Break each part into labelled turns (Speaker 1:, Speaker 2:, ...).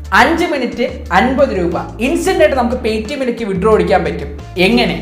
Speaker 1: അഞ്ച് മിനിറ്റ് അൻപത് രൂപ ഇൻസ്റ്റന്റ് ആയിട്ട് നമുക്ക് പേ ടി എമ്മിലേക്ക് വിഡ്രോ അടിക്കാൻ പറ്റും എങ്ങനെ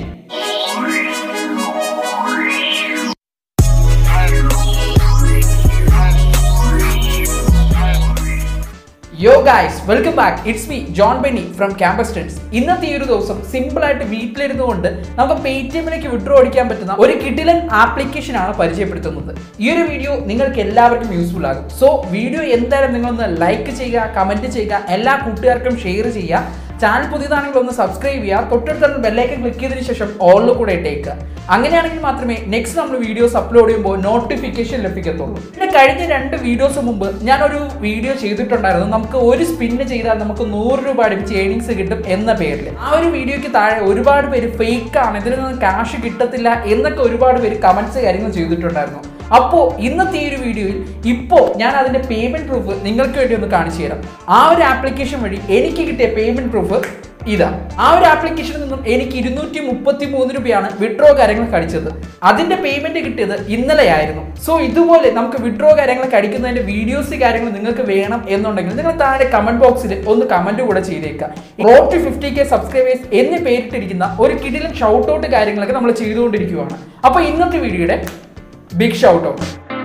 Speaker 1: yo guys welcome back it's me John Benny from campus tens ഇന്നത്തെ ഈ ഒരു ദിവസം സിമ്പിൾ ആയിട്ട് വീട്ടിലിരുന്നു കൊണ്ട് നമുക്ക് പേ ടി എമ്മിലേക്ക് വിഡ്രോ അടിക്കാൻ പറ്റുന്ന ഒരു കിഡിലൻ ആപ്ലിക്കേഷൻ ആണ് പരിചയപ്പെടുത്തുന്നത് ഈ ഒരു വീഡിയോ നിങ്ങൾക്ക് എല്ലാവർക്കും യൂസ്ഫുൾ ആകും സോ വീഡിയോ എന്തായാലും നിങ്ങളൊന്ന് ലൈക്ക് ചെയ്യുക കമന്റ് ചെയ്യുക എല്ലാ കൂട്ടുകാർക്കും ഷെയർ ചെയ്യുക ചാനൽ പുതിയതാണെങ്കിൽ ഒന്ന് സബ്സ്ക്രൈബ് ചെയ്യുക തൊട്ടടുത്തുള്ള ബെല്ലൈക്കൻ ക്ലിക്ക് ചെയ്തതിനു ശേഷം ഓളിൽ കൂടെ ഇട്ടേക്കുക അങ്ങനെയാണെങ്കിൽ മാത്രമേ നെക്സ്റ്റ് നമ്മൾ വീഡിയോസ് അപ്ലോഡ് ചെയ്യുമ്പോൾ നോട്ടിഫിക്കേഷൻ ലഭിക്കത്തുള്ളൂ പിന്നെ കഴിഞ്ഞ രണ്ട് വീഡിയോസ് മുമ്പ് ഞാനൊരു വീഡിയോ ചെയ്തിട്ടുണ്ടായിരുന്നു നമുക്ക് ഒരു സ്പിന്ന് ചെയ്താൽ നമുക്ക് നൂറ് രൂപ അടുപ്പിച്ച് ഏണിങ്സ് കിട്ടും എന്ന പേരിൽ ആ ഒരു വീഡിയോയ്ക്ക് താഴെ ഒരുപാട് പേര് ഫേക്ക് ആണ് ഇതിൽ നിന്ന് ക്യാഷ് കിട്ടത്തില്ല എന്നൊക്കെ ഒരുപാട് പേര് കമന്റ്സ് കാര്യങ്ങൾ ചെയ്തിട്ടുണ്ടായിരുന്നു അപ്പോൾ ഇന്നത്തെ ഈ ഒരു വീഡിയോയിൽ ഇപ്പോൾ ഞാൻ അതിന്റെ പേയ്മെന്റ് പ്രൂഫ് നിങ്ങൾക്ക് വേണ്ടി ഒന്ന് കാണിച്ചു തരാം ആ ഒരു ആപ്ലിക്കേഷൻ വഴി എനിക്ക് കിട്ടിയ പേയ്മെന്റ് പ്രൂഫ് ഇതാ ആ ഒരു ആപ്ലിക്കേഷനിൽ നിന്നും എനിക്ക് ഇരുന്നൂറ്റി മുപ്പത്തി മൂന്ന് രൂപയാണ് വിഡ്രോ കാര്യങ്ങൾ കടിച്ചത് അതിന്റെ പേയ്മെന്റ് കിട്ടിയത് ഇന്നലെയായിരുന്നു സോ ഇതുപോലെ നമുക്ക് വിഡ്രോ കാര്യങ്ങൾ കടിക്കുന്നതിന്റെ വീഡിയോസ് കാര്യങ്ങൾ നിങ്ങൾക്ക് വേണം എന്നുണ്ടെങ്കിൽ നിങ്ങൾ താഴെ കമന്റ് ബോക്സിൽ ഒന്ന് കമന്റ് കൂടെ ചെയ്തേക്കാം road to fifty K subscribers എന്ന് പേരിട്ടിരിക്കുന്ന ഒരു കിടിലൻ ഷൗട്ട് ഔട്ട് കാര്യങ്ങളൊക്കെ നമ്മൾ ചെയ്തുകൊണ്ടിരിക്കുകയാണ് അപ്പോൾ ഇന്നത്തെ വീഡിയോയുടെ ബിഗ് ഷൗട്ട് ഔട്ട്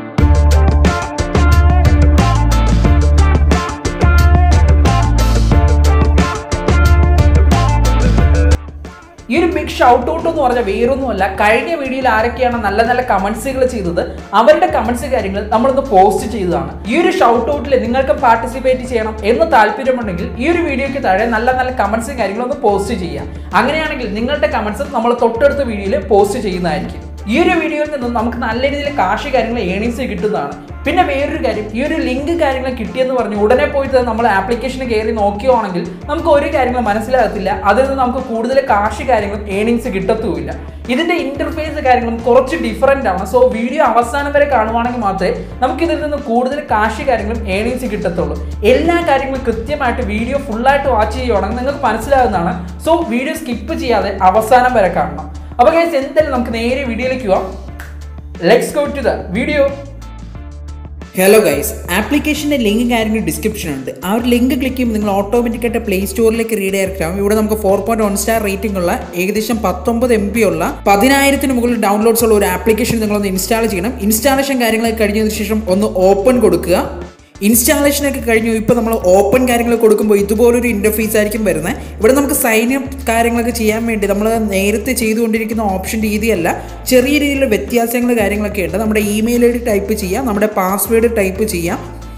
Speaker 1: ഈ ഒരു ബിഗ് ഷൗട്ട് ഔട്ട് എന്ന് പറഞ്ഞാൽ വേറൊന്നുമല്ല കഴിഞ്ഞ വീഡിയോയിൽ ആരൊക്കെയാണ് നല്ല നല്ല കമന്റ്സുകൾ ചെയ്തത് അവരുടെ കമന്റ്സ് കാര്യങ്ങൾ നമ്മളൊന്ന് പോസ്റ്റ് ചെയ്തതാണ് ഈ ഒരു ഷൗട്ട് ഔട്ടിൽ നിങ്ങൾക്ക് പാർട്ടിസിപ്പേറ്റ് ചെയ്യണം എന്ന് താല്പര്യമുണ്ടെങ്കിൽ ഈ ഒരു വീഡിയോയ്ക്ക് താഴെ നല്ല നല്ല കമന്റ്സും കാര്യങ്ങളും ഒന്ന് പോസ്റ്റ് ചെയ്യാം അങ്ങനെയാണെങ്കിൽ നിങ്ങളുടെ കമന്റ്സ് നമ്മൾ തൊട്ടടുത്ത വീഡിയോയിൽ പോസ്റ്റ് ചെയ്യുന്നതായിരിക്കും ഈ ഒരു വീഡിയോയിൽ നിന്നും നമുക്ക് നല്ല രീതിയിൽ കാശ് കാര്യങ്ങൾ ഏണിങ്സ് കിട്ടുന്നതാണ് പിന്നെ വേറൊരു കാര്യം ഈ ഒരു ലിങ്ക് കാര്യങ്ങൾ കിട്ടിയെന്ന് പറഞ്ഞ് ഉടനെ പോയിട്ട് നമ്മൾ ആപ്ലിക്കേഷന് കയറി നോക്കുകയാണെങ്കിൽ നമുക്ക് ഒരു കാര്യങ്ങൾ മനസ്സിലാകത്തില്ല അതിൽ നിന്ന് നമുക്ക് കൂടുതൽ കാശ് കാര്യങ്ങളും ഏണിങ്സ് കിട്ടത്തുമില്ല ഇതിന്റെ ഇന്റർഫേസ് കാര്യങ്ങളും കുറച്ച് ഡിഫറെന്റ് ആണ് സോ വീഡിയോ അവസാനം വരെ കാണുവാണെങ്കിൽ മാത്രമേ നമുക്ക് ഇതിൽ നിന്ന് കൂടുതൽ കാശ് കാര്യങ്ങളും ഏണിങ്സ് കിട്ടത്തുള്ളൂ എല്ലാ കാര്യങ്ങളും കൃത്യമായിട്ട് വീഡിയോ ഫുള്ളായിട്ട് വാച്ച് ചെയ്യുവാണെങ്കിൽ നിങ്ങൾക്ക് മനസ്സിലാകുന്നതാണ് സോ വീഡിയോ സ്കിപ്പ് ചെയ്യാതെ അവസാനം വരെ കാണണം അപ്പോൾ ഗൈസ് എന്തായാലും നമുക്ക് നേരെ വീഡിയോയിലേക്ക് പോവാം let's go to the video
Speaker 2: hello guys ആപ്ലിക്കേഷൻ്റെ ലിങ്ക് കാര്യങ്ങൾ ഡിസ്ക്രിപ്ഷൻ ഉണ്ട് ആ ഒരു ലിങ്ക് ക്ലിക്ക് ചെയ്യുമ്പോൾ നിങ്ങൾ ഓട്ടോമാറ്റിക്കായിട്ട് പ്ലേ സ്റ്റോറിലേക്ക് റീഡയറക്റ്റ് ആവും ഇവിടെ നമുക്ക് four point one star rating ഉള്ള ഏകദേശം പത്തൊമ്പത് എം പി ഉള്ള പതിനായിരത്തിന് മുകളിൽ ഡൗൺലോഡ്സ് ഉള്ള ഒരു ആപ്ലിക്കേഷൻ നിങ്ങളൊന്ന് ഇൻസ്റ്റാൾ ചെയ്യണം ഇൻസ്റ്റാളേഷൻ കാര്യങ്ങളൊക്കെ കഴിഞ്ഞതിന് ശേഷം ഒന്ന് ഓപ്പൺ കൊടുക്കുക ഇൻസ്റ്റാളേഷൻ ഒക്കെ കഴിഞ്ഞു ഇപ്പോൾ നമ്മൾ ഓപ്പൺ കാര്യങ്ങൾ കൊടുക്കുമ്പോൾ ഇതുപോലൊരു ഇൻ്റർഫേസ് ആയിരിക്കും വരുന്നത് ഇവിടെ നമുക്ക് സൈൻ അപ്പ് കാര്യങ്ങളൊക്കെ ചെയ്യാൻ വേണ്ടി നമ്മൾ നേരത്തെ ചെയ്തുകൊണ്ടിരിക്കുന്ന ഓപ്ഷൻ രീതിയല്ല ചെറിയ രീതിയിലുള്ള വ്യത്യാസങ്ങൾ കാര്യങ്ങളൊക്കെ ഉണ്ട് നമ്മുടെ ഇമെയിൽ ഐ ഡി ടൈപ്പ് ചെയ്യാം നമ്മുടെ പാസ്വേഡ് ടൈപ്പ് ചെയ്യാം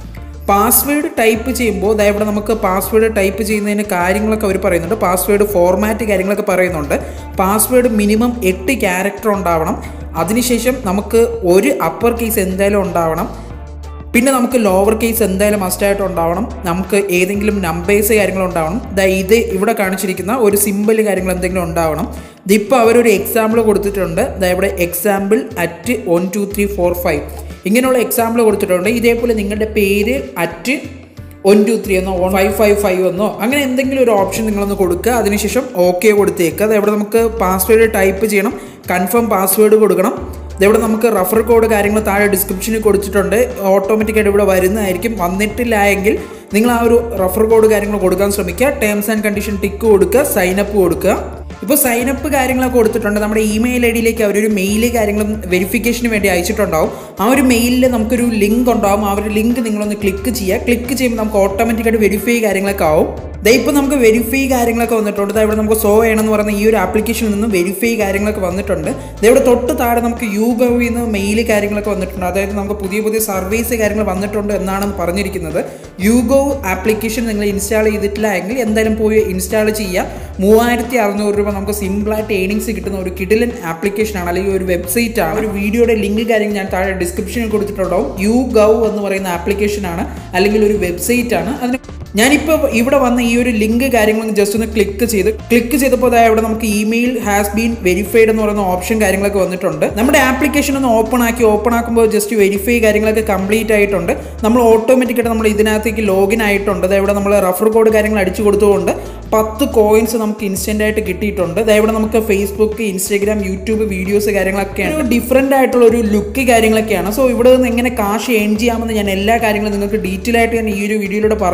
Speaker 2: പാസ്വേഡ് ടൈപ്പ് ചെയ്യുമ്പോൾ അതായത് ഇവിടെ നമുക്ക് പാസ്വേഡ് ടൈപ്പ് ചെയ്യുന്നതിന് കാര്യങ്ങളൊക്കെ അവർ പറയുന്നുണ്ട് പാസ്വേഡ് ഫോർമാറ്റ് കാര്യങ്ങളൊക്കെ പറയുന്നുണ്ട് പാസ്വേഡ് മിനിമം എട്ട് ക്യാരക്ടർ ഉണ്ടാവണം അതിനുശേഷം നമുക്ക് ഒരു അപ്പർ കേസ് എന്തായാലും ഉണ്ടാവണം പിന്നെ നമുക്ക് ലോവർ കേസ് എന്തായാലും മസ്റ്റായിട്ട് ഉണ്ടാവണം നമുക്ക് ഏതെങ്കിലും നമ്പേഴ്സ് കാര്യങ്ങൾ ഉണ്ടാവണം ദാ ഇത് ഇവിടെ കാണിച്ചിരിക്കുന്ന ഒരു സിമ്പിൾ കാര്യങ്ങൾ എന്തെങ്കിലും ഉണ്ടാവണം ഇതിപ്പോൾ അവരൊരു എക്സാമ്പിൾ കൊടുത്തിട്ടുണ്ട് ദാ ഇവിടെ example at one two three four five ഇങ്ങനെയുള്ള എക്സാമ്പിൾ കൊടുത്തിട്ടുണ്ട് ഇതേപോലെ നിങ്ങളുടെ പേര് അറ്റ് വൺ ടു ത്രീ എന്നോ ഫൈവ് ഫൈവ് ഫൈവ് എന്നോ അങ്ങനെ എന്തെങ്കിലും ഒരു ഓപ്ഷൻ നിങ്ങളൊന്ന് കൊടുക്കുക അതിനുശേഷം ഓക്കെ കൊടുത്തേക്കുക അതെവിടെ നമുക്ക് പാസ്വേഡ് ടൈപ്പ് ചെയ്യണം കൺഫേം പാസ്വേഡ് കൊടുക്കണം ഇതെവിടെ നമുക്ക് റഫർ കോഡ് കാര്യങ്ങൾ താഴെ ഡിസ്ക്രിപ്ഷനിൽ കൊടുത്തിട്ടുണ്ട് ഓട്ടോമാറ്റിക്കായിട്ട് ഇവിടെ വരുന്നതായിരിക്കും വന്നിട്ടില്ല എങ്കിൽ നിങ്ങൾ ആ ഒരു റഫർ കോഡ് കാര്യങ്ങൾ കൊടുക്കാൻ ശ്രമിക്കുക ടേംസ് ആൻഡ് കണ്ടീഷൻ ടിക്ക് കൊടുക്കുക സൈനപ്പ് കൊടുക്കുക ഇപ്പോൾ സൈനപ്പ് കാര്യങ്ങളൊക്കെ കൊടുത്തിട്ടുണ്ട് നമ്മുടെ ഇമെയിൽ ഐ ഡിയിലേക്ക് അവരൊരു മെയിൽ കാര്യങ്ങളും വെരിഫിക്കേഷന് വേണ്ടി അയച്ചിട്ടുണ്ടാവും ആ ഒരു മെയിലിൽ നമുക്കൊരു ലിങ്ക് ഉണ്ടാവും ആ ഒരു ലിങ്ക് നിങ്ങളൊന്ന് ക്ലിക്ക് ചെയ്യുക ക്ലിക്ക് ചെയ്യുമ്പോൾ നമുക്ക് ഓട്ടോമാറ്റിക്കായിട്ട് വെരിഫൈ കാര്യങ്ങളൊക്കെ ആവും ദേ ഇപ്പോൾ നമുക്ക് വെരിഫൈ കാര്യങ്ങളൊക്കെ വന്നിട്ടുണ്ട് ദാ ഇവിടെ നമുക്ക് സോ ചെയ്യണമെന്ന് പറയുന്ന ഈ ഒരു ആപ്ലിക്കേഷനിൽ നിന്നും വെരിഫൈ കാര്യങ്ങളൊക്കെ വന്നിട്ടുണ്ട് ദേ ഇവിടെ തൊട്ട് താഴെ നമുക്ക് യു ഗവിൽ നിന്ന് മെയിൽ കാര്യങ്ങളൊക്കെ വന്നിട്ടുണ്ട് അതായത് നമുക്ക് പുതിയ പുതിയ സർവീസ് കാര്യങ്ങൾ വന്നിട്ടുണ്ട് എന്നാണ് പറഞ്ഞിരിക്കുന്നത് യു ഗോ ആപ്ലിക്കേഷൻ നിങ്ങൾ ഇൻസ്റ്റാൾ ചെയ്തിട്ടില്ല എങ്കിൽ എന്തായാലും പോയി ഇൻസ്റ്റാൾ ചെയ്യുക മൂവായിരത്തി അറുന്നൂറ് രൂപ നമുക്ക് സിമ്പിളായിട്ട് ഏണിങ്സ് കിട്ടുന്ന ഒരു കിഡിലൻ ആപ്ലിക്കേഷനാണ് അല്ലെങ്കിൽ ഒരു വെബ്സൈറ്റ് ആണ് ഒരു വീഡിയോയുടെ ലിങ്ക് കാര്യങ്ങൾ ഞാൻ താഴെ ഡിസ്ക്രിപ്ഷനിൽ കൊടുത്തിട്ടുണ്ടാവും യു ഗൗ എന്ന് പറയുന്ന ആപ്ലിക്കേഷനാണ് അല്ലെങ്കിൽ ഒരു വെബ്സൈറ്റ് ആണ് അതിന് ഞാനിപ്പോൾ ഇവിടെ വന്ന ഈ ഒരു ലിങ്ക് കാര്യങ്ങൾ ജസ്റ്റ് ഒന്ന് ക്ലിക്ക് ചെയ്ത് ക്ലിക്ക് ചെയ്തപ്പോൾ അതായത് ഇവിടെ നമുക്ക് ഇമെയിൽ ഹാസ് ബീൻ വെരിഫൈഡ് എന്ന് പറയുന്ന ഓപ്ഷൻ കാര്യങ്ങളൊക്കെ വന്നിട്ടുണ്ട് നമ്മുടെ ആപ്ലിക്കേഷൻ ഒന്ന് ഓപ്പൺ ആക്കി ഓപ്പൺ ആക്കുമ്പോൾ ജസ്റ്റ് വെരിഫൈ കാര്യങ്ങളൊക്കെ കംപ്ലീറ്റ് ആയിട്ടുണ്ട് നമ്മൾ ഓട്ടോമാറ്റിക്കായിട്ട് നമ്മൾ ഇതിനകത്തേക്ക് ലോഗിൻ ആയിട്ടുണ്ട് അതായത് ഇവിടെ നമ്മൾ റഫർ കോഡ് കാര്യങ്ങൾ അടിച്ചു കൊടുത്തുകൊണ്ട് പത്ത് കോയിൻസ് നമുക്ക് ഇൻസ്റ്റന്റ് ആയിട്ട് കിട്ടിയിട്ടുണ്ട് അതായത് ഇവിടെ നമുക്ക് ഫേസ്ബുക്ക് ഇൻസ്റ്റാഗ്രാം യൂട്യൂബ് വീഡിയോസ് കാര്യങ്ങളൊക്കെയാണ് ഒരു ഡിഫറെൻ്റ് ആയിട്ടുള്ള ഒരു ലുക്ക് കാര്യങ്ങളൊക്കെയാണ് സോ ഇവിടെ നിന്ന് എങ്ങനെ കാശ് ഏൺ ചെയ്യാമെന്ന് ഞാൻ എല്ലാ കാര്യങ്ങളും നിങ്ങൾക്ക് ഡീറ്റെയിൽ ആയിട്ട് ഞാൻ ഈ ഒരു വീഡിയോയിലൂടെ പറഞ്ഞു തരുന്നുണ്ട്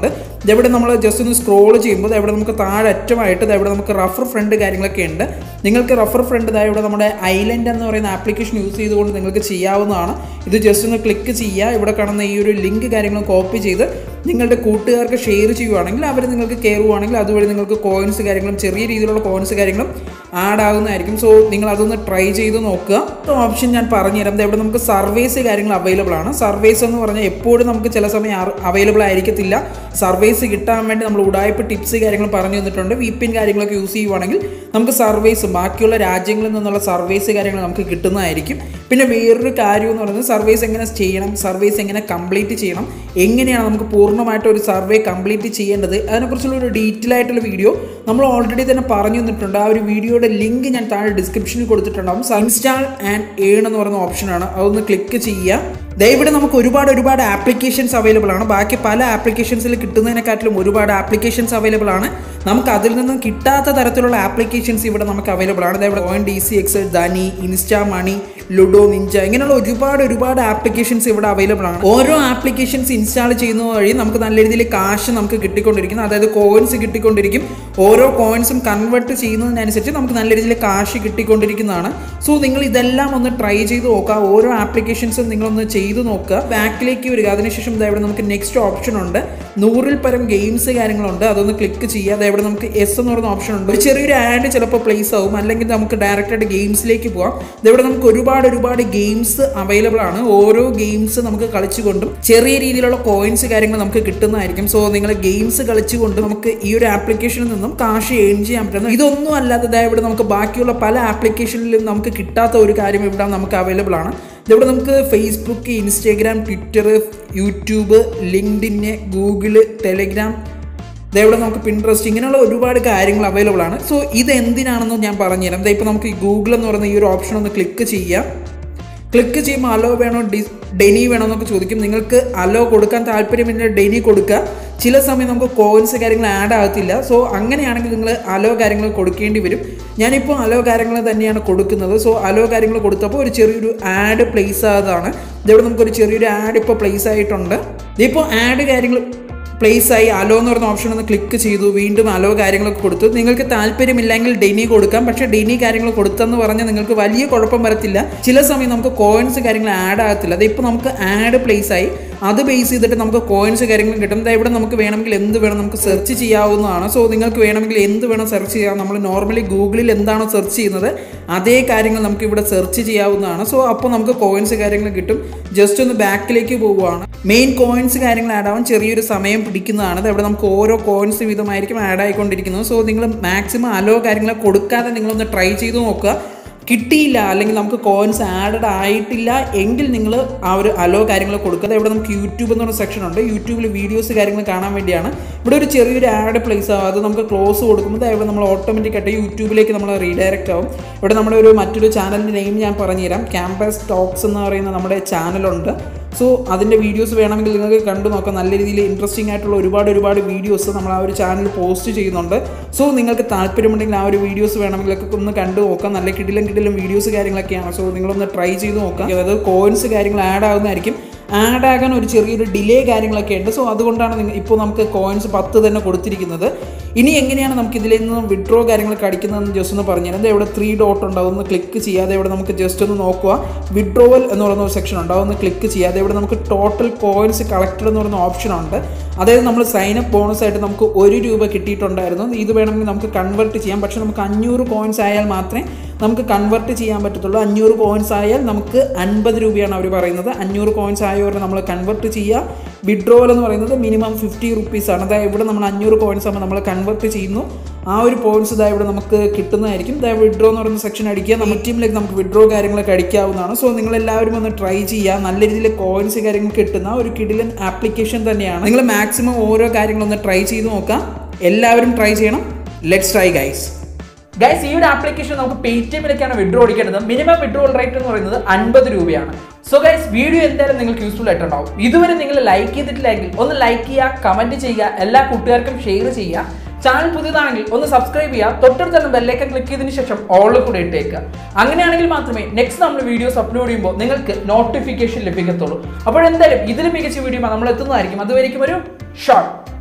Speaker 2: ഉണ്ട് ഇതെവിടെ നമ്മൾ ജസ്റ്റ് ഒന്ന് സ്ക്രോൾ ചെയ്യുമ്പോൾ ഇവിടെ നമുക്ക് താഴെ അറ്റമായിട്ട് ഇവിടെ നമുക്ക് റഫർ ഫ്രണ്ട് കാര്യങ്ങളൊക്കെ ഉണ്ട് നിങ്ങൾക്ക് റഫർ ഫ്രണ്ട് ഇതാ ഇവിടെ നമ്മുടെ ഐലൻഡ് എന്ന് പറയുന്ന ആപ്ലിക്കേഷൻ യൂസ് ചെയ്തുകൊണ്ട് നിങ്ങൾക്ക് ചെയ്യാവുന്നതാണ് ഇത് ജസ്റ്റ് ഒന്ന് ക്ലിക്ക് ചെയ്യുക ഇവിടെ കാണുന്ന ഈ ഒരു ലിങ്ക് കാര്യങ്ങൾ കോപ്പി ചെയ്ത് നിങ്ങളുടെ കൂട്ടുകാർക്ക് ഷെയർ ചെയ്യുവാണെങ്കിൽ അവർ നിങ്ങൾക്ക് കയറുവാണെങ്കിൽ അതുവഴി നിങ്ങൾക്ക് കോയിൻസ് കാര്യങ്ങളും ചെറിയ രീതിയിലുള്ള കോയിൻസ് കാര്യങ്ങളും ആഡ് ആകുന്നതായിരിക്കും സോ നിങ്ങൾ അതൊന്ന് ട്രൈ ചെയ്ത് നോക്കുക ഓപ്ഷൻ ഞാൻ പറഞ്ഞുതരാം ദേ ഇവിടെ നമുക്ക് സർവേസ് കാര്യങ്ങൾ അവൈലബിൾ ആണ് സർവേസ് എന്ന് പറഞ്ഞാൽ എപ്പോഴും നമുക്ക് ചില സമയം അവൈലബിൾ ആയിരിക്കത്തില്ല സർവേസ് കിട്ടാൻ വേണ്ടി നമ്മൾ ഉടായ്പ ടിപ്സ് കാര്യങ്ങൾ പറഞ്ഞു തന്നിട്ടുണ്ട് വി പി കാര്യങ്ങളൊക്കെ യൂസ് ചെയ്യുവാണെങ്കിൽ നമുക്ക് സർവേസ് ബാക്കിയുള്ള രാജ്യങ്ങളിൽ നിന്നുള്ള സർവേസ് കാര്യങ്ങൾ നമുക്ക് കിട്ടുന്നതായിരിക്കും പിന്നെ വേറൊരു കാര്യം എന്ന് പറയുന്നത് സർവേസ് എങ്ങനെ ചെയ്യണം സർവേസ് എങ്ങനെ കംപ്ലീറ്റ് ചെയ്യണം എങ്ങനെയാണ് നമുക്ക് പൂർണ്ണമായിട്ട് ഒരു സർവേ കംപ്ലീറ്റ് ചെയ്യേണ്ടത് അതിനെക്കുറിച്ചുള്ള ഒരു ഡീറ്റെയിൽ ആയിട്ടുള്ള വീഡിയോ നമ്മൾ ഓൾറെഡി തന്നെ പറഞ്ഞു തന്നിട്ടുണ്ട് ആ ഒരു വീഡിയോയുടെ ലിങ്ക് ഞാൻ താഴെ ഡിസ്ക്രിപ്ഷനിൽ കൊടുത്തിട്ടുണ്ടാവും ഇൻസ്റ്റാൾ ആൻഡ് ഏൺ എന്ന് പറയുന്ന ഓപ്ഷനാണ് അതൊന്ന് ക്ലിക്ക് ചെയ്യുക ദേ ഇവിടെ നമുക്ക് ഒരുപാട് ഒരുപാട് ആപ്ലിക്കേഷൻസ് അവൈലബിൾ ആണ് ബാക്കി പല ആപ്ലിക്കേഷൻസിൽ കിട്ടുന്നതിനെക്കാട്ടിലും ഒരുപാട് ആപ്ലിക്കേഷൻസ് അവൈലബിൾ ആണ് നമുക്ക് അതിൽ നിന്നും കിട്ടാത്ത തരത്തിലുള്ള ആപ്ലിക്കേഷൻസ് ഇവിടെ നമുക്ക് അവൈലബിൾ ആണ് ദേ ഇവിടെ on D C X Dhani insta money ludo ninja ഇങ്ങനെയുള്ള ഒരുപാട് ഒരുപാട് ആപ്ലിക്കേഷൻസ് ഇവിടെ അവൈലബിൾ ആണ് ഓരോ ആപ്ലിക്കേഷൻസ് ഇൻസ്റ്റാൾ ചെയ്യുന്നത് വഴി നമുക്ക് നല്ല രീതിയിൽ കാശ് നമുക്ക് കിട്ടിക്കൊണ്ടിരിക്കും അതായത് കോയിൻസ് കിട്ടിക്കൊണ്ടിരിക്കും ഓരോ കോയിൻസും കൺവേർട്ട് ചെയ്യുന്നതിനനുസരിച്ച് നമുക്ക് നല്ല രീതിയിൽ കാശ് കിട്ടിക്കൊണ്ടിരിക്കുന്നതാണ് സോ നിങ്ങൾ ഇതെല്ലാം ഒന്ന് ട്രൈ ചെയ്ത് നോക്കുക ഓരോ ആപ്ലിക്കേഷൻസും നിങ്ങളൊന്ന് ചെയ്ത് നോക്കുക ബാക്കിലേക്ക് വരിക അതിനുശേഷം ഇതാ ഇവിടെ നമുക്ക് നെക്സ്റ്റ് ഓപ്ഷൻ ഉണ്ട് നൂറിൽ പരം ഗെയിംസ് കാര്യങ്ങളുണ്ട് അതൊന്ന് ക്ലിക്ക് ചെയ്യുക അതായത് ഇവിടെ നമുക്ക് എസ് എന്ന് പറയുന്ന ഓപ്ഷൻ ഉണ്ട് ഒരു ചെറിയൊരു ആഡ് ചിലപ്പോൾ പ്ലേസ് ആവും അല്ലെങ്കിൽ നമുക്ക് ഡയറക്റ്റ് ആയിട്ട് ഗെയിംസിലേക്ക് പോകാം ഇതവിടെ നമുക്ക് ഒരുപാട് ഒരുപാട് ഗെയിംസ് അവൈലബിൾ ആണ് ഓരോ ഗെയിംസ് നമുക്ക് കളിച്ചുകൊണ്ടും ചെറിയ രീതിയിലുള്ള കോയിൻസ് കാര്യങ്ങൾ നമുക്ക് കിട്ടുന്നതായിരിക്കും സോ നിങ്ങൾ ഗെയിംസ് കളിച്ചുകൊണ്ട് നമുക്ക് ഈ ഒരു ആപ്ലിക്കേഷനിൽ നിന്നും കാശ് ഏൺ ചെയ്യാൻ പറ്റുന്നു ഇതൊന്നും അല്ലാതെ ദാ ഇവിടെ നമുക്ക് ബാക്കിയുള്ള പല ആപ്ലിക്കേഷനിലും നമുക്ക് കിട്ടാത്ത ഒരു കാര്യം ഇവിടെ നമുക്ക് അവൈലബിൾ ആണ് ഇതിവിടെ നമുക്ക് Facebook Instagram Twitter YouTube LinkedIn Google Telegram ഇതേവിടെ നമുക്ക് പിൻട്രസ്റ്റ് ഇങ്ങനെയുള്ള ഒരുപാട് കാര്യങ്ങൾ അവൈലബിൾ ആണ് സോ ഇത് എന്തിനാണെന്ന് ഞാൻ പറഞ്ഞുതരാം ദേ ഇപ്പോൾ നമുക്ക് ഈ ഗൂഗിൾ എന്ന് പറയുന്ന ഈ ഒരു ഓപ്ഷൻ ഒന്ന് ക്ലിക്ക് ചെയ്യാം ക്ലിക്ക് ചെയ്യുമ്പോൾ അലോ വേണോ ഡി ഡെനി വേണോ എന്നൊക്കെ ചോദിക്കും നിങ്ങൾക്ക് അലോ കൊടുക്കാൻ താല്പര്യമില്ല ഡെനി കൊടുക്കുക ചില സമയം നമുക്ക് കോയിൻസ് കാര്യങ്ങൾ ആഡ് ആകത്തില്ല സോ അങ്ങനെയാണെങ്കിൽ നിങ്ങൾ അലോ കാര്യങ്ങൾ കൊടുക്കേണ്ടി വരും ഞാനിപ്പോൾ അലോ കാര്യങ്ങൾ തന്നെയാണ് കൊടുക്കുന്നത് സോ അലോ കാര്യങ്ങൾ കൊടുത്തപ്പോൾ ഒരു ചെറിയൊരു ആഡ് പ്ലേസ് ആയതാണ് ഇതവിടെ നമുക്കൊരു ചെറിയൊരു ആഡ് ഇപ്പോൾ പ്ലേസ് ആയിട്ടുണ്ട് ഇതിപ്പോൾ ആഡ് കാര്യങ്ങൾ പ്ലേസ് ആയി അലോ എന്ന് പറയുന്ന ഓപ്ഷൻ ഒന്ന് ക്ലിക്ക് ചെയ്തു വീണ്ടും അലോ കാര്യങ്ങളൊക്കെ കൊടുത്തു നിങ്ങൾക്ക് താല്പര്യമില്ലെങ്കിൽ ഡെനി കൊടുക്കാം പക്ഷേ ഡെനി കാര്യങ്ങൾ കൊടുത്തെന്ന് പറഞ്ഞാൽ നിങ്ങൾക്ക് വലിയ കുഴപ്പം വരത്തില്ല ചില സമയം നമുക്ക് കോയിൻസ് കാര്യങ്ങൾ ആഡ് ആകത്തില്ല അതിപ്പോൾ നമുക്ക് ആഡ് പ്ലേസ് ആയി അത് ബേസ് ചെയ്തിട്ട് നമുക്ക് കോയിൻസ് കാര്യങ്ങളും കിട്ടും ദാ ഇവിടെ നമുക്ക് വേണമെങ്കിൽ എന്ത് വേണം നമുക്ക് സെർച്ച് ചെയ്യാവുന്നതാണ് സോ നിങ്ങൾക്ക് വേണമെങ്കിൽ എന്ത് വേണം സെർച്ച് ചെയ്യാം നമ്മൾ നോർമലി ഗൂഗിളിൽ എന്താണോ സെർച്ച് ചെയ്യുന്നത് അതേ കാര്യങ്ങൾ നമുക്ക് ഇവിടെ സെർച്ച് ചെയ്യാവുന്നതാണ് സോ അപ്പോൾ നമുക്ക് കോയിൻസ് കാര്യങ്ങൾ കിട്ടും ജസ്റ്റ് ഒന്ന് ബാക്കിലേക്ക് പോവുകയാണ് മെയിൻ കോയിൻസ് കാര്യങ്ങൾ ആഡ് ആവാൻ ചെറിയൊരു സമയം പിടിക്കുന്നതാണ് ഇവിടെ നമുക്ക് ഓരോ കോയിൻസ് വീതമായിരിക്കും ആഡ് ആയിക്കൊണ്ടിരിക്കുന്നത് സോ നിങ്ങൾ മാക്സിമം അലോ കാര്യങ്ങൾ കൊടുക്കാതെ നിങ്ങളൊന്ന് ട്രൈ ചെയ്ത് നോക്കുക കിട്ടിയില്ല അല്ലെങ്കിൽ നമുക്ക് കോയിൻസ് ആഡഡ് ആയിട്ടില്ല എങ്കിൽ നിങ്ങൾ ആ ഒരു അലോ കാര്യങ്ങൾ കൊടുക്കുക ഇവിടെ നമുക്ക് യൂട്യൂബ് എന്ന് പറഞ്ഞ സെക്ഷൻ ഉണ്ട് യൂട്യൂബിൽ വീഡിയോസ് കാര്യങ്ങൾ കാണാൻ വേണ്ടിയാണ് ഇവിടെ ഒരു ചെറിയൊരു ആഡ് പ്ലേസ് ആവും അത് നമുക്ക് ക്ലോസ് കൊടുക്കുമ്പോൾ ദാ ഇവിടെ നമ്മൾ ഓട്ടോമാറ്റിക് ആയിട്ട് യൂട്യൂബിലേക്ക് നമ്മൾ റീഡയറക്റ്റ് ആവും ഇവിടെ നമ്മുടെ ഒരു മറ്റൊരു ചാനലിൻ്റെ നെയിം ഞാൻ പറഞ്ഞുതരാം ക്യാമ്പസ് ടോക്സ് എന്ന് പറയുന്ന നമ്മുടെ ചാനലുണ്ട് സോ അതിൻ്റെ വീഡിയോസ് വേണമെങ്കിൽ നിങ്ങൾക്ക് കണ്ടു നോക്കാം നല്ല രീതിയിൽ ഇൻട്രസ്റ്റിംഗ് ആയിട്ടുള്ള ഒരുപാട് ഒരുപാട് വീഡിയോസ് നമ്മൾ ആ ഒരു ചാനൽ പോസ്റ്റ് ചെയ്യുന്നുണ്ട് സോ നിങ്ങൾക്ക് താല്പര്യമുണ്ടെങ്കിൽ ആ ഒരു വീഡിയോസ് വേണമെങ്കിലൊക്കെ ഒന്ന് കണ്ടു നോക്കാം നല്ല കിടിലം കിടിലം വീഡിയോസ് കാര്യങ്ങളൊക്കെയാണ് സോ നിങ്ങളൊന്ന് ട്രൈ ചെയ്ത് നോക്കാം അതായത് കോയിൻസ് കാര്യങ്ങൾ ആഡ് ആകുന്നതായിരിക്കും ആഡ് ആകാൻ ഒരു ചെറിയൊരു ഡിലേ കാര്യങ്ങളൊക്കെ ഉണ്ട് സോ അതുകൊണ്ടാണ് നിങ്ങൾ ഇപ്പോൾ നമുക്ക് കോയിൻസ് പത്ത് തന്നെ കൊടുത്തിരിക്കുന്നത് ഇനി എങ്ങനെയാണ് നമുക്ക് ഇതിൽ നിന്ന് വിഡ്രോ കാര്യങ്ങളൊക്കെ അടിക്കുന്നതെന്ന് ജസ്റ്റ് ഒന്ന് പറഞ്ഞുതരാം ദേ ഇവിടെ ത്രീ ഡോട്ട് ഉണ്ടാവും ഒന്ന് ക്ലിക്ക് ചെയ്യാതെ ഇവിടെ നമുക്ക് ജസ്റ്റ് ഒന്ന് നോക്കുക വിഡ്രോവൽ എന്ന് പറയുന്ന ഒരു സെക്ഷൻ ഉണ്ടാവും ഒന്ന് ക്ലിക്ക് ചെയ്യാതെ ഇവിടെ നമുക്ക് ടോട്ടൽ കോയിൻസ് കളക്റ്റഡ് എന്ന് പറയുന്ന ഓപ്ഷൻ ഉണ്ട് അതായത് നമ്മൾ സൈൻ അപ്പ് ബോണസ് ആയിട്ട് നമുക്ക് ഒരു രൂപ കിട്ടിയിട്ടുണ്ടായിരുന്നു ഇത് വേണമെങ്കിൽ നമുക്ക് കൺവേർട്ട് ചെയ്യാം പക്ഷേ നമുക്ക് അഞ്ഞൂറ് കോയിൻസ് ആയാൽ മാത്രമേ നമുക്ക് കൺവേർട്ട് ചെയ്യാൻ പറ്റത്തുള്ളൂ അഞ്ഞൂറ് കോയിൻസ് ആയാൽ നമുക്ക് അൻപത് രൂപയാണ് അവർ പറയുന്നത് അഞ്ഞൂറ് കോയിൻസ് ആയവരെ നമ്മൾ കൺവേർട്ട് ചെയ്യുക വിഡ്രോവൽ എന്ന് പറയുന്നത് മിനിമം ഫിഫ്റ്റി റുപ്പീസ് ആണ് അതായത് ഇവിടെ നമ്മൾ അഞ്ഞൂറ് കോയിൻസ് ആകുമ്പോൾ നമ്മൾ കൺവേർട്ട് ചെയ്യുന്നു ആ ഒരു പോയിന്റ്സ് ഇതാ ഇവിടെ നമുക്ക് കിട്ടുന്നതായിരിക്കും ഇതാ വിഡ്രോ എന്ന് പറയുന്ന സെക്ഷൻ അടിക്കുക നമ്മുടെ ടീമിലേക്ക് നമുക്ക് വിഡ്രോ കാര്യങ്ങളൊക്കെ അടിക്കാവുന്നതാണ് സോ നിങ്ങൾ എല്ലാവരും ഒന്ന് ട്രൈ ചെയ്യുക നല്ല രീതിയിൽ കോയിൻസ് കാര്യങ്ങൾ കിട്ടുന്ന ഒരു കിടിലൻ ആപ്ലിക്കേഷൻ തന്നെയാണ് നിങ്ങൾ മാക്സിമം ഓരോ കാര്യങ്ങളൊന്ന് ട്രൈ ചെയ്ത് നോക്കാം എല്ലാവരും ട്രൈ ചെയ്യണം ലെറ്റ്സ് ട്രൈ ഗൈസ്
Speaker 1: ഗൈസ് ഈ ഒരു ആപ്ലിക്കേഷൻ നമുക്ക് പേ ടി എമ്മിലേക്കാണ് വിഡ്രോ അടിക്കേണ്ടത് മിനിമം വിഡ്രോൾ റേറ്റ് എന്ന് പറയുന്നത് അൻപത് രൂപയാണ് സോ ഗൈസ് വീഡിയോ എന്തായാലും നിങ്ങൾക്ക് യൂസ്ഫുൾ ആയിട്ടുണ്ടാവും ഇതുവരെ നിങ്ങൾ ലൈക്ക് ചെയ്തിട്ടില്ലെങ്കിൽ ഒന്ന് ലൈക്ക് ചെയ്യുക കമന്റ് ചെയ്യുക എല്ലാ കൂട്ടുകാർക്കും ഷെയർ ചെയ്യുക ചാനൽ പുതിയതാണെങ്കിൽ ഒന്ന് സബ്സ്ക്രൈബ് ചെയ്യുക തൊട്ടടുത്തുള്ള ബെല്ലൈക്കൻ ക്ലിക്ക് ചെയ്തതിന് ശേഷം ഓളിൽ കൂടെ ഇട്ടേക്കുക അങ്ങനെയാണെങ്കിൽ മാത്രമേ നെക്സ്റ്റ് നമ്മൾ വീഡിയോസ് അപ്ലോഡ് ചെയ്യുമ്പോൾ നിങ്ങൾക്ക് നോട്ടിഫിക്കേഷൻ ലഭിക്കത്തുള്ളൂ അപ്പോൾ എന്തായാലും ഇതിലും മികച്ച വീഡിയോ നമ്മൾ എത്തുന്നതായിരിക്കും അതുവരെയും ഒരു ഷോർട്ട്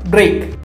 Speaker 1: ബ്രേക്ക്